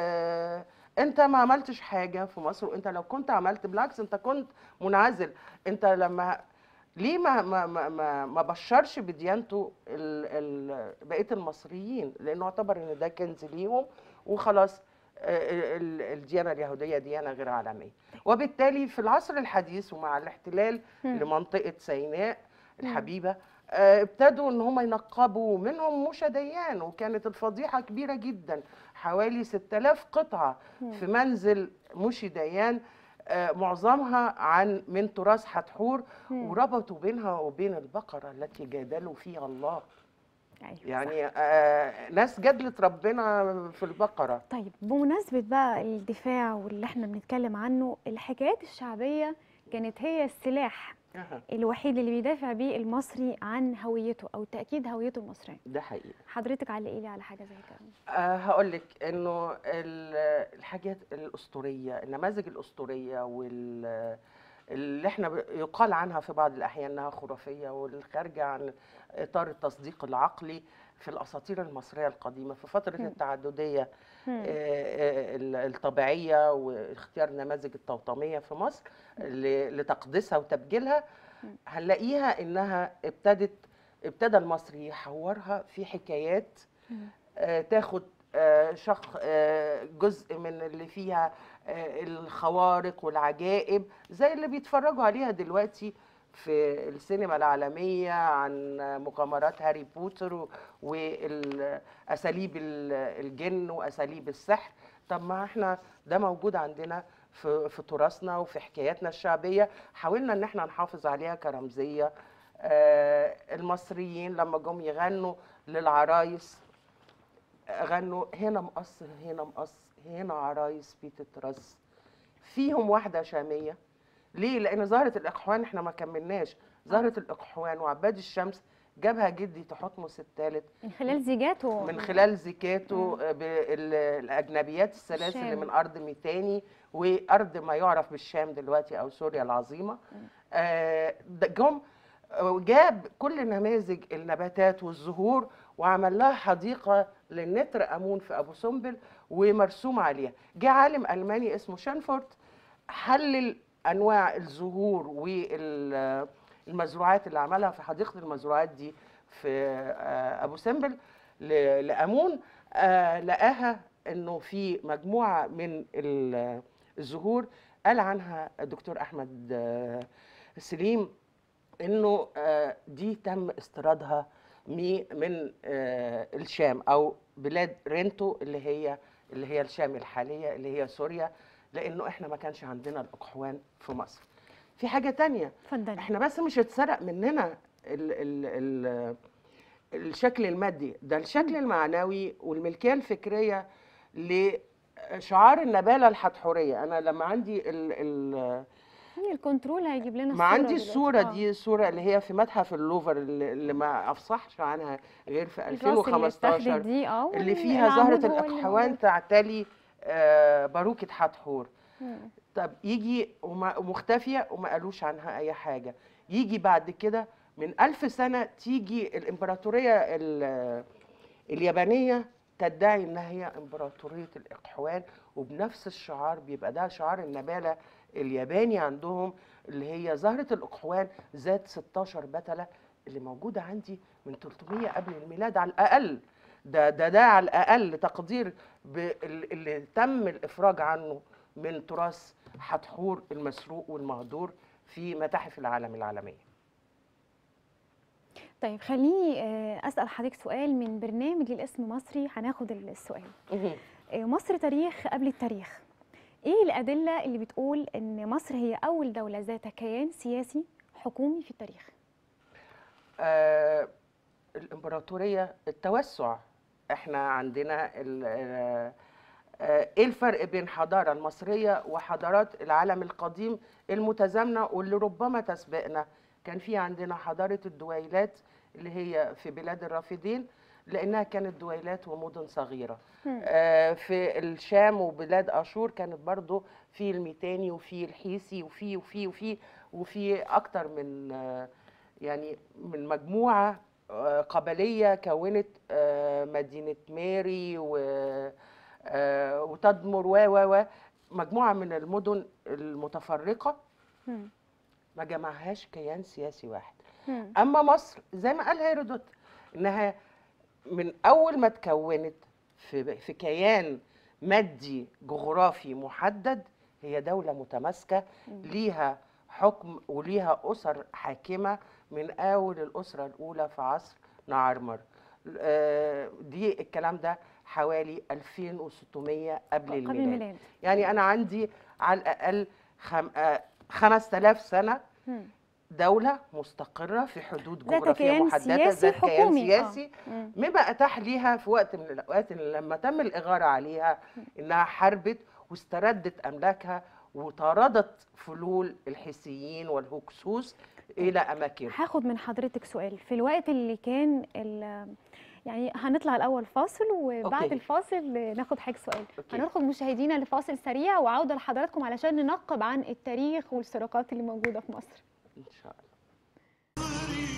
ال انت ما عملتش حاجه في مصر وانت لو كنت عملت بالعكس انت كنت منعزل انت لما ليه ما ما ما ما, ما بشرش بديانته ال ال بقيه المصريين لانه اعتبر ان ده كنز ليهم وخلاص آه، ال- الديانه اليهوديه ديانه غير عالميه وبالتالي في العصر الحديث ومع الاحتلال مم. لمنطقه سيناء الحبيبه آه، ابتدوا ان هم ينقبوا منهم موشى ديان وكانت الفضيحه كبيره جدا حوالي 6000 قطعه في منزل موشي ديان آه، معظمها عن من تراث حتحور وربطوا بينها وبين البقره التي جادلوا فيها الله أيوة صح. يعني آه ناس جدلت ربنا في البقره طيب بمناسبة بقى الدفاع واللي احنا بنتكلم عنه الحكايات الشعبية كانت هي السلاح أها، الوحيد اللي بيدافع بيه المصري عن هويته او تأكيد هويته المصرية ده حقيقي حضرتك علقي لي على حاجة زي كده أه هقول لك انه ال- الحاجات الاسطوريه النماذج الاسطوريه وال اللي احنا ب- يقال عنها في بعض الاحيان انها خرافيه والخارجه عن اطار التصديق العقلي في الاساطير المصريه القديمه في فتره مم. التعدديه مم. آه، آه، ال- الطبيعيه واختيار نماذج التوطميه في مصر ل- لتقديسها وتبجيلها هنلاقيها انها ابتدت ابتدى المصري يحورها في حكايات مم. آه، تاخد آه، شق آه، جزء من اللي فيها آه، الخوارق والعجائب زي اللي بيتفرجوا عليها دلوقتي في السينما العالمية عن مغامرات هاري بوتر وأساليب الجن وأساليب السحر طب ما احنا ده موجود عندنا في في تراثنا وفي حكاياتنا الشعبية حاولنا ان احنا نحافظ عليها كرمزية آه، المصريين لما جم يغنوا للعرايس غنوا هنا مقص هنا مقص هنا عرايس بتترص فيهم واحدة شامية ليه؟ لأن زهرة الإقحوان إحنا ما كملناش زهرة الإقحوان وعباد الشمس جابها جدي تحتمس الثالث من خلال زيجاته من خلال زكاته بالأجنبيات الثلاث اللي الشام. من أرض ميتاني وأرض ما يعرف بالشام دلوقتي أو سوريا العظيمة آه، ده جم وجاب كل نماذج النباتات والزهور وعمل لها حديقة للنتر أمون في أبو سمبل ومرسوم عليها جه عالم ألماني اسمه شانفورت حلل أنواع الزهور والمزروعات اللي عملها في حديقة المزروعات دي في آه، أبو سمبل ل- لأمون آه، لقاها إنه في مجموعة من ال- الزهور قال عنها الدكتور أحمد آه، سليم انه آه، دي تم استيرادها مي- من آه، الشام او بلاد رينتو اللي هي اللي هي الشام الحاليه اللي هي سوريا لانه احنا ما كانش عندنا الاقحوان في مصر في حاجه تانية اتفضلي احنا بس مش اتسرق مننا ال ال ال الشكل المادي ده الشكل المعنوي والملكيه الفكريه لشعار النباله الحتحوريه انا لما عندي ال ال هي الكنترول هيجيب لنا ما الصورة عندي دلوقتي. الصورة آه. دي الصورة اللي هي في متحف اللوفر اللي, اللي ما أفصحش عنها غير في الراس اللي اتاخدت 2015 دي اه اللي وال- فيها العمود زهرة هو اللي الأقحوان موجود. تعتلي آه، باروكة حتحور مم. طب يجي وما- ومختفية وما قالوش عنها أي حاجة يجي بعد كده من ألف سنة تيجي الإمبراطورية ال- اليابانية تدعي إنها هي إمبراطورية الإقحوان وبنفس الشعار بيبقى ده شعار النبالة الياباني عندهم اللي هي زهرة الأقحوان ذات 16 بتلة اللي موجودة عندي من 300 قبل الميلاد على الأقل ده ده ده على الأقل تقدير بال- اللي تم الإفراج عنه من تراث حتحور المسروق والمهدور في متاحف العالم العالمية طيب خليني آه، اسال حضرتك سؤال من برنامج الاسم مصري هناخد السؤال آه، مصر تاريخ قبل التاريخ ايه الادله اللي بتقول ان مصر هي اول دوله ذات كيان سياسي حكومي في التاريخ آه الامبراطوريه التوسع احنا عندنا ال- آه، آه، ايه الفرق بين الحضاره المصريه وحضارات العالم القديم المتزامنه واللي ربما تسبقنا كان في عندنا حضاره الدويلات اللي هي في بلاد الرافدين لانها كانت دويلات ومدن صغيره مم. آه، في الشام وبلاد اشور كانت برضو في الميتاني وفي الحيسي وفي وفي وفي وفي اكتر من آه، يعني من مجموعه آه، قبليه كونت آه، مدينه ماري و آه، وتدمر و و و مجموعه من المدن المتفرقه مم. ما جمعهاش كيان سياسي واحد مم. اما مصر زي ما قال هيرودوت انها من اول ما اتكونت في في كيان مادي جغرافي محدد هي دوله متماسكه ليها حكم وليها اسر حاكمه من اول الاسره الاولى في عصر نعرمر آه، دي الكلام ده حوالي 2600 قبل قبل الميلاد الميلاد يعني انا عندي على الاقل خم... آه، 5000 سنه مم. دولة مستقرة في حدود ذات جغرافية كيان محددة سياسي ذات كيان حكومي، آه. سياسي مم. مما أتاح ليها في وقت من الأوقات إن لما تم الإغارة عليها إنها حاربت واستردت أملاكها وطاردت فلول الحيثيين والهكسوس إلى أماكنهم هاخد من حضرتك سؤال في الوقت اللي كان ال- يعني هنطلع الاول فاصل وبعد أوكي. الفاصل ناخد حاجه سؤال أوكي. هناخد مشاهدينا لفاصل سريع وعوده لحضراتكم علشان ننقب عن التاريخ والسرقات اللي موجوده في مصر إن شاء الله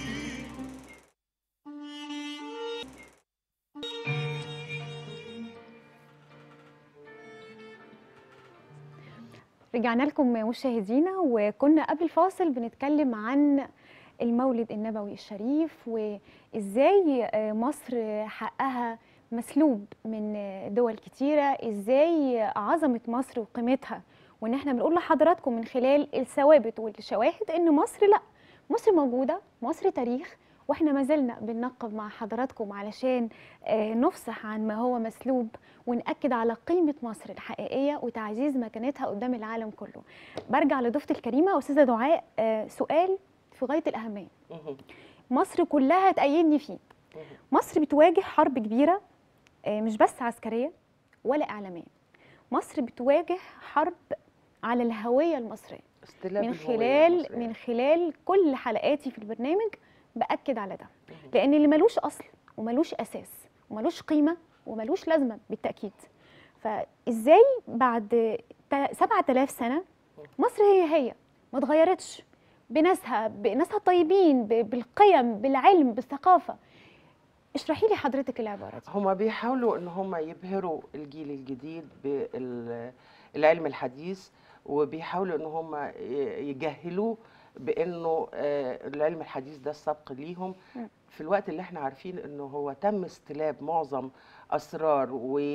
رجعنا لكم مشاهدينا وكنا قبل الفاصل بنتكلم عن المولد النبوي الشريف وازاي مصر حقها مسلوب من دول كتيرة ازاي عظمة مصر وقيمتها وان احنا بنقول لحضراتكم من خلال الثوابت والشواهد ان مصر لا مصر موجودة مصر تاريخ واحنا ما زلنا بننقب مع حضراتكم علشان آه، نفصح عن ما هو مسلوب ونأكد على قيمة مصر الحقيقية وتعزيز مكانتها قدام العالم كله برجع لضيفتي الكريمة أستاذة دعاء آه، سؤال في غاية الأهمية مهم. مصر كلها تأيدني فيه مهم. مصر بتواجه حرب كبيرة آه، مش بس عسكرية ولا إعلامية مصر بتواجه حرب على الهوية المصرية استلاب من الهوية خلال المصرية. من خلال كل حلقاتي في البرنامج بأكد على ده مهم. لأن اللي ملوش أصل وملوش أساس وملوش قيمة وملوش لازمة بالتأكيد فإزاي بعد تا- 7000 سنة مصر هي هي ما اتغيرتش بناسها بناسها الطيبين ب- بالقيم بالعلم بالثقافة اشرحي لي حضرتك العبارة دي هما بيحاولوا ان هما يبهروا الجيل الجديد بالعلم الحديث وبيحاولوا ان هما ي- يجهلوه بانه آه، العلم الحديث ده السبق ليهم مم. في الوقت اللي احنا عارفين انه هو تم استلاب معظم اسرار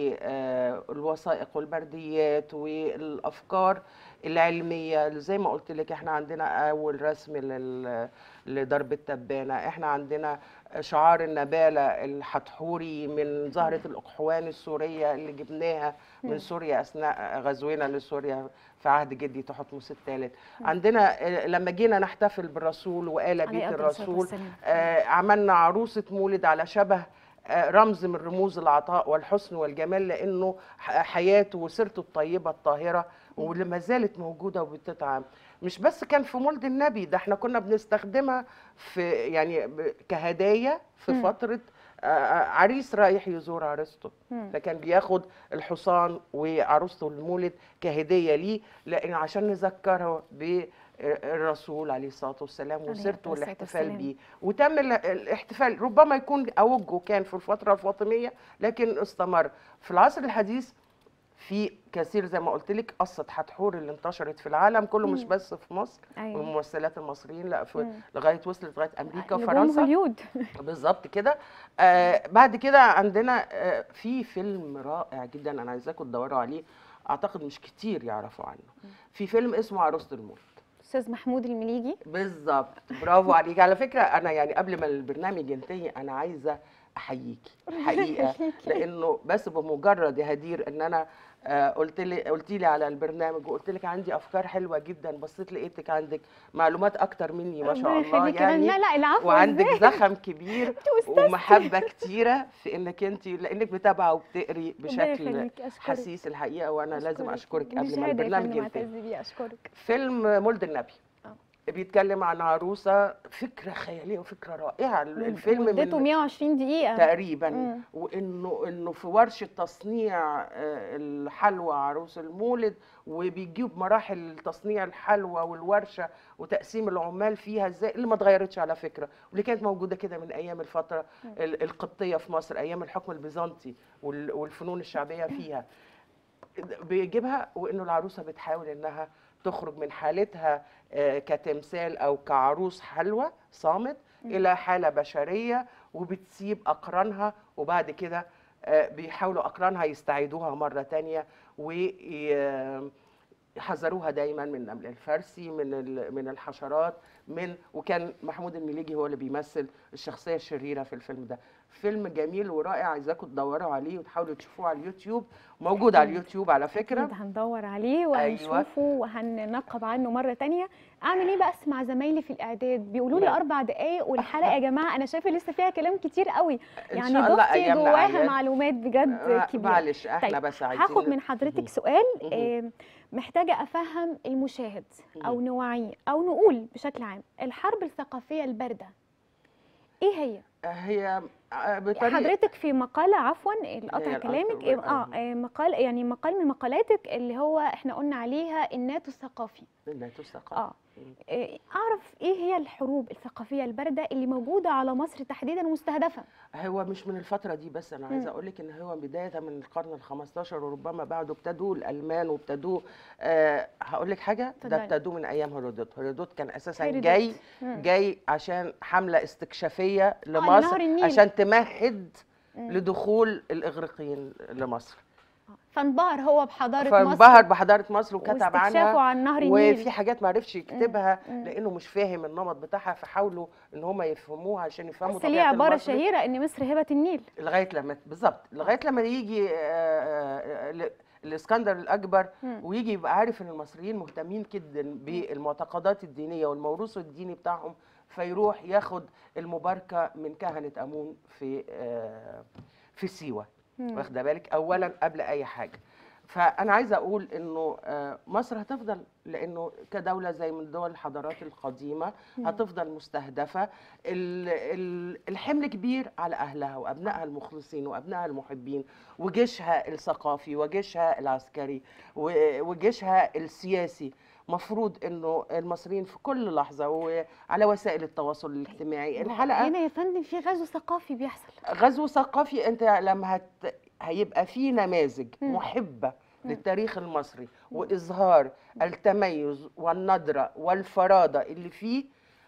والوثائق والبرديات والافكار العلميه زي ما قلت لك احنا عندنا اول رسم لل- لضرب التبانه احنا عندنا شعار النبالة الحتحوري من زهرة الأقحوان السورية اللي جبناها مم. من سوريا أثناء غزونا لسوريا في عهد جدي تحتمس الثالث عندنا آه، لما جينا نحتفل بالرسول وآل عليه بيت أفضل الصلاة الرسول والسلام. آه، عملنا عروسة مولد على شبه آه، رمز من رموز العطاء والحسن والجمال لأنه ح- حياته وسيرته الطيبة الطاهرة واللي ما زالت موجودة وبتطعم مش بس كان في مولد النبي ده احنا كنا بنستخدمها في يعني ب- كهدايا في مم. فتره آه، آه، عريس رايح يزور عروسته مم. فكان بياخد الحصان وعروسته المولد كهديه ليه لان عشان نذكره بالرسول عليه الصلاه والسلام عليه وسيرته الصلاة والاحتفال والسلام. بيه وتم ال- الاحتفال ربما يكون اوجه كان في الفتره الفاطميه لكن استمر في العصر الحديث في كثير زي ما قلت لك قصه حتحور اللي انتشرت في العالم كله مش مم. بس في مصر ايوه والممثلات المصريين لا في مم. لغايه وصلت لغايه امريكا نجوم وفرنسا هوليود بالظبط كده آه بعد كده عندنا آه في فيلم رائع جدا انا عايزاكم تدوروا عليه اعتقد مش كتير يعرفوا عنه في فيلم اسمه عروسه المولد استاذ محمود المليجي بالظبط برافو عليك على فكره انا يعني قبل ما البرنامج ينتهي انا عايزه احييكي حقيقه لانه بس بمجرد يا هدير ان انا آه، قلت لي قلت لي على البرنامج وقلت لك عندي افكار حلوه جدا بصيت لقيتك عندك معلومات اكتر مني ما شاء ربنا الله يخليك كمان. يعني لا لا العفو وعندك إزاي؟ زخم كبير أستاذتي. ومحبه كتيره في انك انت لانك متابعه وبتقري ربنا بشكل يخليك، أشكرك. حسيس الحقيقه وانا لازم اشكرك دي قبل ما شهادة يا البرنامج فندم ينتهي اعتز بيها اشكرك فيلم مولد النبي آه. بيتكلم عن عروسه فكره خياليه وفكره رائعه الفيلم مدته من 120 دقيقة تقريبا مم. وانه انه في ورشه تصنيع آه، الحلوى عروس المولد وبيجيب مراحل تصنيع الحلوى والورشه وتقسيم العمال فيها ازاي اللي ما اتغيرتش على فكره واللي كانت موجوده كده من ايام الفتره ال- القبطيه في مصر ايام الحكم البيزنطي وال- والفنون الشعبيه فيها بيجيبها وانه العروسه بتحاول انها تخرج من حالتها آه، كتمثال او كعروس حلوى صامت الى حاله بشريه وبتسيب اقرانها وبعد كده آه، بيحاولوا اقرانها يستعيدوها مره تانية ويحذروها دايما من النمل الفارسي من ال- من الحشرات من وكان محمود المليجي هو اللي بيمثل الشخصيه الشريره في الفيلم ده فيلم جميل ورائع عايزاكم تدوروا عليه وتحاولوا تشوفوه على اليوتيوب موجود على اليوتيوب على فكره اكيد هندور عليه أيوة. وهنشوفه وهننقب عنه مرة تانية اعمل ايه بس مع زمايلي في الاعداد بيقولوا لي نعم. اربع دقايق والحلقة يا جماعة انا شايفة لسه فيها كلام كتير قوي إن يعني شاء الله ضفتي أيامنا جواها أعياد. معلومات بجد آه، كبيرة معلش احنا طيب، بس عايزين هاخد من حضرتك مهم. سؤال مهم. آه، محتاجة أفهم المشاهد أو مهم. نوعيه أو نقول بشكل عام الحرب الثقافية الباردة إيه هي؟ هي آه، بطريقه حضرتك في مقالة عفوا هي القطع الأنثى كلامك والذكر. اه آه، مقال يعني مقال من مقالاتك اللي هو احنا قلنا عليها الناتو الثقافي لا تستقى اه آه، اعرف ايه هي الحروب الثقافيه البارده اللي موجوده على مصر تحديدا ومستهدفه هو مش من الفترة دي بس أنا عايزة أقول لك إن هو بداية من القرن ال 15 وربما بعده ابتدوا الألمان وابتدوا أه هقول لك حاجة اتفضلي. ده ابتدوا من أيام هيرودوت، هيرودوت كان أساسا هيرودوت. جاي مم. جاي عشان حملة استكشافية نهر لمصر النيل. عشان تمهد مم. لدخول الإغريقيين لمصر فانبهر هو بحضاره فانبهر مصر بحضارة مصر وكتب واستكشافه عنها عن نهر النيل وفي حاجات ما عرفش يكتبها مم. لانه مش فاهم النمط بتاعها فحاولوا ان هم يفهموها عشان يفهموا بس ليه طبيعه عباره المصري. شهيره ان مصر هبه النيل لغايه لما بالظبط لغايه لما يجي آه، آه، ال- الاسكندر الاكبر مم. ويجي يبقى عارف ان المصريين مهتمين جدا بالمعتقدات الدينيه والموروث الديني بتاعهم فيروح ياخد المباركه من كهنه امون في آه، في سيوه مم. واخده بالك اولا قبل اي حاجه فانا عايزه اقول انه آه، مصر هتفضل لانه كدوله زي من دول الحضارات القديمه مم. هتفضل مستهدفه ال- ال- الحمل كبير على اهلها وابنائها المخلصين وابنائها المحبين وجيشها الثقافي وجيشها العسكري و- وجيشها السياسي مفروض انه المصريين في كل لحظه وعلى وسائل التواصل الاجتماعي الحلقه هنا يا فندم في غزو ثقافي بيحصل غزو ثقافي انت لما هت... هيبقى في نماذج مم. محبه مم. للتاريخ المصري واظهار التميز والندره والفراده اللي فيه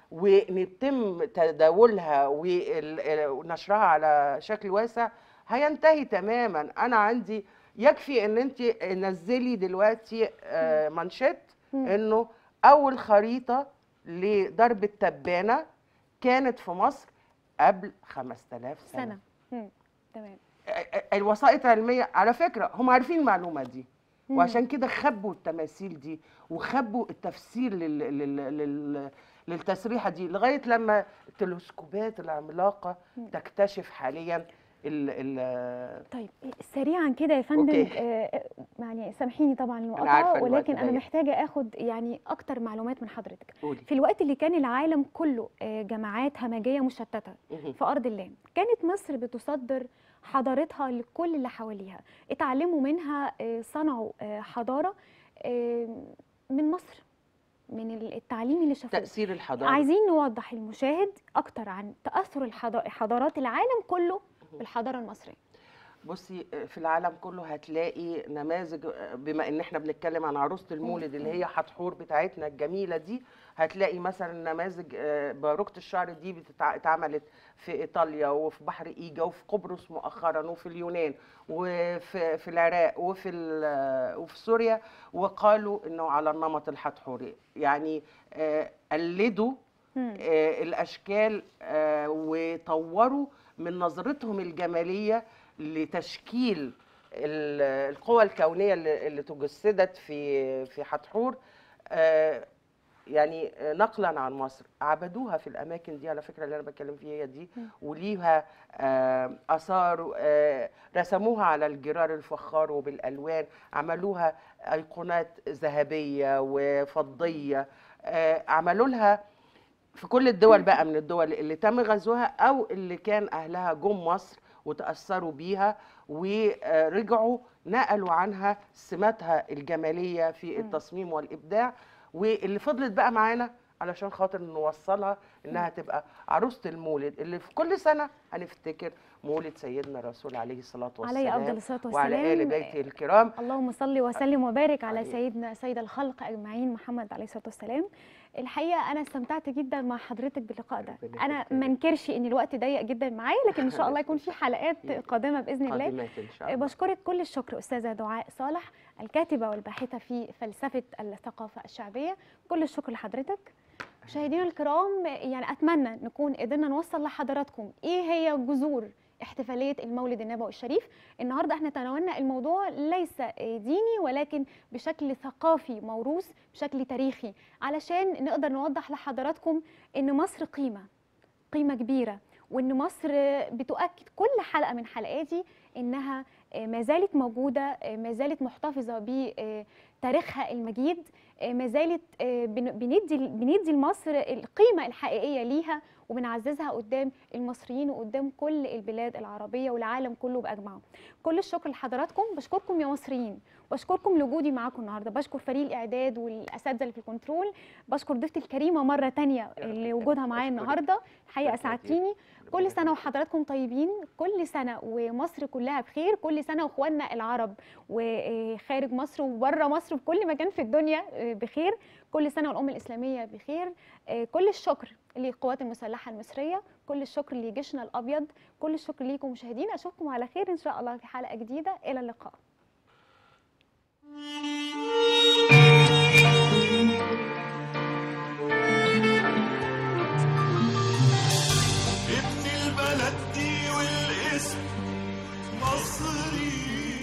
ونتم تداولها وال- ونشرها على شكل واسع هينتهي تماما انا عندي يكفي ان انت نزلي دلوقتي آه، منشط مم. انه اول خريطه لضرب التبانه كانت في مصر قبل 5000 سنه, سنه مم. تمام الوسائط العلميه على فكره هم عارفين المعلومه دي مم. وعشان كده خبوا التماثيل دي وخبوا التفسير لل... لل... لل... للتسريحه دي لغايه لما التلسكوبات العملاقه مم. تكتشف حاليا ال ال طيب سريعا كده يا فندم أوكي. آه، يعني سامحيني طبعا عارفة المقاطعه الوقت ولكن انا ضيق. محتاجه اخد يعني اكتر معلومات من حضرتك قولي في الوقت اللي كان العالم كله آه، جماعات همجيه مشتته مهم. في ارض الله كانت مصر بتصدر حضارتها لكل اللي حواليها اتعلموا منها آه، صنعوا آه، حضاره آه، من مصر من التعليم اللي شافوه تاثير الحضاره عايزين نوضح المشاهد اكتر عن تاثر الحضا- حضارات العالم كله بالحضاره المصريه بصي في العالم كله هتلاقي نماذج بما ان احنا بنتكلم عن عروسه المولد اللي هي حتحور بتاعتنا الجميله دي هتلاقي مثلا نماذج آه، باروكه الشعر دي بتتع- اتعملت في ايطاليا وفي بحر ايجا وفي قبرص مؤخرا وفي اليونان وفي في العراق وفي ال- وفي سوريا وقالوا انه على النمط الحتحوري يعني آه، قلدوا مم. آه، الاشكال آه، وطوروا من نظرتهم الجماليه لتشكيل ال- القوى الكونيه اللي اللي تجسدت في في حتحور آه، يعني آه، نقلا عن مصر عبدوها في الاماكن دي على فكره اللي انا بتكلم فيها هي دي وليها آه، اثار آه، رسموها على الجرار الفخار وبالالوان عملوها ايقونات ذهبيه وفضيه آه، عملوا لها في كل الدول بقى من الدول اللي تم غزوها او اللي كان اهلها جم مصر وتاثروا بيها ورجعوا نقلوا عنها سماتها الجماليه في التصميم والابداع واللي فضلت بقى معانا علشان خاطر نوصلها انها تبقى عروسه المولد اللي في كل سنه هنفتكر مولد سيدنا الرسول عليه الصلاه والسلام عليه افضل الصلاه وعلى ال والسلام بيته الكرام اللهم صل وسلم وبارك على عليه. سيدنا سيد الخلق اجمعين محمد عليه الصلاه والسلام الحقيقه انا استمتعت جدا مع حضرتك باللقاء ده ربنا انا يبارك ما انكرش ان الوقت ضيق جدا معايا لكن ان شاء الله يكون في حلقات قادمه باذن الله قادمات ان شاء الله بشكرك كل الشكر استاذه دعاء صالح الكاتبه والباحثه في فلسفه الثقافه الشعبيه كل الشكر لحضرتك مشاهدينا الكرام يعني اتمنى نكون قدرنا نوصل لحضراتكم ايه هي جذور احتفاليه المولد النبوي الشريف النهارده احنا تناولنا الموضوع ليس ديني ولكن بشكل ثقافي موروث بشكل تاريخي علشان نقدر نوضح لحضراتكم ان مصر قيمه قيمه كبيره وان مصر بتؤكد كل حلقه من حلقاتي انها ما زالت موجوده ما زالت محتفظه بتاريخها المجيد ما زالت بن- بندي بندي لمصر القيمه الحقيقيه ليها وبنعززها قدام المصريين وقدام كل البلاد العربيه والعالم كله باجمعه. كل الشكر لحضراتكم بشكركم يا مصريين بشكركم لوجودي معاكم النهارده بشكر فريق الاعداد والاساتذه اللي في الكنترول بشكر ضيفتي الكريمه مره تانية يا رب لوجودها معايا أشكرك. النهارده الحقيقه شكراً جزيلاً. سعدتيني كل سنه وحضراتكم طيبين كل سنه ومصر كلها بخير كل سنه واخواننا العرب وخارج مصر وبره مصر وفي كل مكان في الدنيا بخير كل سنه والامه الاسلاميه بخير كل الشكر للقوات المسلحه المصريه كل الشكر لجيشنا الابيض كل الشكر ليكم مشاهدينا اشوفكم على خير ان شاء الله في حلقه جديده الى اللقاء ابن البلد دي والاسم مصري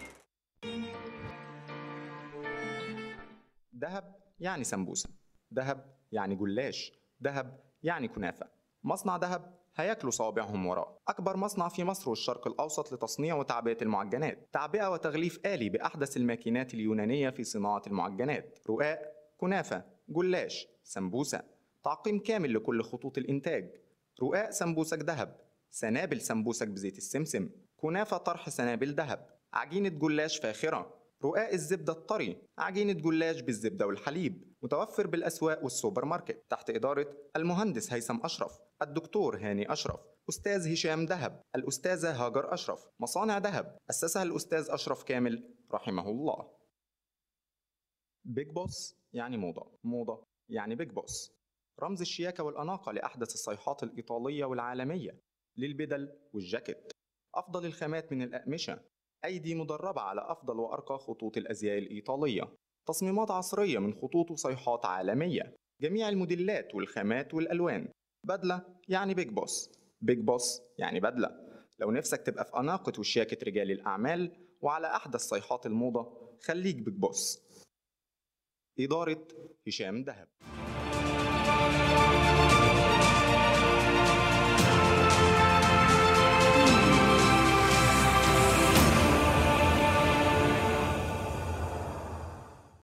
دهب يعني سمبوسة دهب يعني جلاش دهب يعني كنافة مصنع دهب هياكلوا صوابعهم وراه أكبر مصنع في مصر والشرق الأوسط لتصنيع وتعبئة المعجنات تعبئة وتغليف آلي بأحدث الماكينات اليونانية في صناعة المعجنات رقاق كنافة جلاش سمبوسة تعقيم كامل لكل خطوط الإنتاج رقاق سمبوسك دهب سنابل سمبوسك بزيت السمسم كنافة طرح سنابل دهب عجينة جلاش فاخرة رقاق الزبدة الطري عجينة جلاش بالزبدة والحليب متوفر بالأسواق والسوبر ماركت تحت إدارة المهندس هيثم أشرف الدكتور هاني أشرف أستاذ هشام دهب الأستاذة هاجر أشرف مصانع دهب أسسها الأستاذ أشرف كامل رحمه الله بيج بوس يعني موضة موضة يعني بيج بوس رمز الشياكة والأناقة لأحدث الصيحات الإيطالية والعالمية للبدل والجاكيت أفضل الخامات من الأقمشة أيدي مدربة على أفضل وأرقى خطوط الأزياء الإيطالية تصميمات عصرية من خطوط وصيحات عالمية جميع الموديلات والخامات والألوان بدلة يعني بيج بوس بيج بوس يعني بدلة لو نفسك تبقى في أناقة وشياكة رجال الأعمال وعلى أحدث صيحات الموضة خليك بيج بوس إدارة هشام دهب